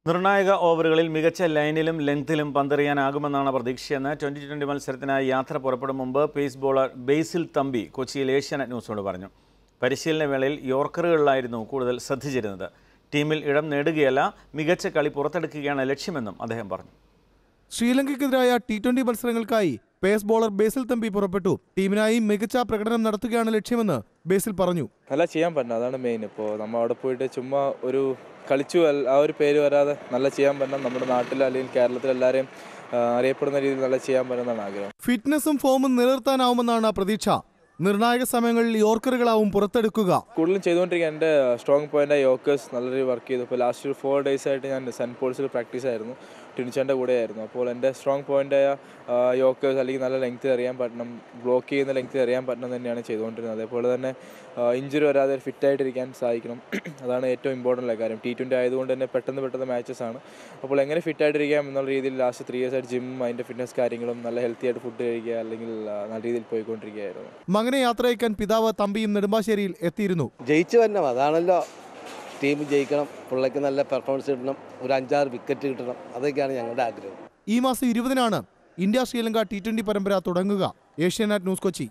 നിർണായക ഓവറുകളിൽ മികച്ച ലൈനിലും ലെങ്തിലും പന്തെറിയാനാകുമെന്നാണ് പ്രതീക്ഷയെന്ന് twenty twenty മത്സരത്തിനായി യാത്ര പുറപ്പെടും മുമ്പ് പേസ് ബോളർ ബേസിൽ തമ്പി കൊച്ചിയിൽ ഏഷ്യാനെറ്റ് ന്യൂസിനോട് പറഞ്ഞു പരിശീലന വേളയിൽ യോർക്കറുകളിലായിരുന്നു കൂടുതൽ ശ്രദ്ധിച്ചിരുന്നത് ടീമിൽ ഇടം നേടുകയല്ല മികച്ച കളി പുറത്തെടുക്കുകയാണ് ലക്ഷ്യമെന്നും അദ്ദേഹം പറഞ്ഞു ശ്രീലങ്കയ്ക്കെതിരായ ടി ട്വന്റി മത്സരങ്ങൾക്കായി പേസ് ബോളർ ബേസിൽ തമ്പി പുറപ്പെട്ടു ടീമിനായി മികച്ച പ്രകടനം നടത്തുകയാണ് ലക്ഷ്യമെന്ന് ബേസിൽ പറഞ്ഞു നല്ല ചെയ്യാൻ പറ്റണം അതാണ് മെയിൻ ഇപ്പോൾ നമ്മൾ അവിടെ പോയിട്ട് ചുമ്മാ ഒരു കളിച്ചു അൽ- ആ ഒരു പേര് വരാതെ നല്ല ചെയ്യാൻ പറ്റണം നമ്മുടെ നാട്ടിൽ അല്ലെങ്കിൽ കേരളത്തിൽ എല്ലാവരെയും ആ, അറിയപ്പെടുന്ന രീതിയിൽ നല്ല ചെയ്യാൻ പറ്റുന്നതാണ് ആഗ്രഹം ഫിറ്റ്നസും ഫോമും നിലനിർത്താനാവുമെന്നാണ് പ്രതീക്ഷ നിർണായക സമയങ്ങളിൽ യോർക്കറുകളാവും പുറത്തെടുക്കുക കൂടുതലും ചെയ്തുകൊണ്ടിരിക്കുക എൻ്റെ സ്ട്രോങ് പോയിൻ്റ് യോക്കേഴ്സ് നല്ല രീതിയിൽ വർക്ക് ചെയ്തു ഇപ്പോൾ ലാസ്റ്റ് ഒരു ഫോർ ഡേയ്സ് ആയിട്ട് ഞാൻ സെൻറ്റ് പോൾസിൽ പ്രാക്ടീസ് ആയിരുന്നു ടിനിച്ചൻ്റെ കൂടെ ആയിരുന്നു അപ്പോൾ എൻ്റെ സ്ട്രോങ് പോയിൻ്റായ യോക്കേഴ്സ് അല്ലെങ്കിൽ നല്ല ലെങ്ത്തിൽ എറിയാൻ പറ്റണം ബ്ലോക്ക് ചെയ്യുന്ന ലെങ്ത്തിൽ എറിയാൻ പറ്റണം തന്നെയാണ് ചെയ്തുകൊണ്ടിരുന്നത് അതേപോലെ തന്നെ ഇഞ്ചുറി വരാതെ ഫിറ്റായിട്ടിരിക്കാൻ സാധിക്കണം അതാണ് ഏറ്റവും ഇമ്പോർട്ടൻ്റ് കാര്യം ടി ട്വൻ്റി ആയതുകൊണ്ട് തന്നെ പെട്ടെന്ന് പെട്ടെന്ന് മാച്ചസ് ആണ് അപ്പോൾ എങ്ങനെ ഫിറ്റായിട്ടിരിക്കാം എന്നുള്ള രീതിയിൽ ലാസ്റ്റ് ത്രീ ഇയേഴ്സ് ആയിട്ട് ജിം അതിൻ്റെ ഫിറ്റ്നസ് കാര്യങ്ങളും നല്ല ഹെൽത്തി ആയിട്ട് ഫുഡ് കഴിക്കുക അല്ലെങ്കിൽ ആ, നല്ല രീതിയിൽ പോയിക്കൊണ്ടിരിക്കുകയായിരുന്നു മകനെ യാത്രയക്കാൻ പിതാവ് തമ്പിയും നെടുമ്പാശ്ശേരിയിൽ എത്തിയിരുന്നു ജയിച്ചു തന്നെ അതാണല്ലോ ടീം ജയിക്കണം പിള്ളേക്ക് നല്ല പെർഫോമൻസ് കിട്ടണം ഒരു അഞ്ചാറ് വിക്കറ്റ് കിട്ടണം അതൊക്കെയാണ് ഞങ്ങളുടെ ആഗ്രഹം ഈ മാസം ഇരുപതിനാണ് ഇന്ത്യ ശ്രീലങ്ക ടി ട്വന്റി പരമ്പര തുടങ്ങുക ഏഷ്യാനെറ്റ് ന്യൂസ് കൊച്ചി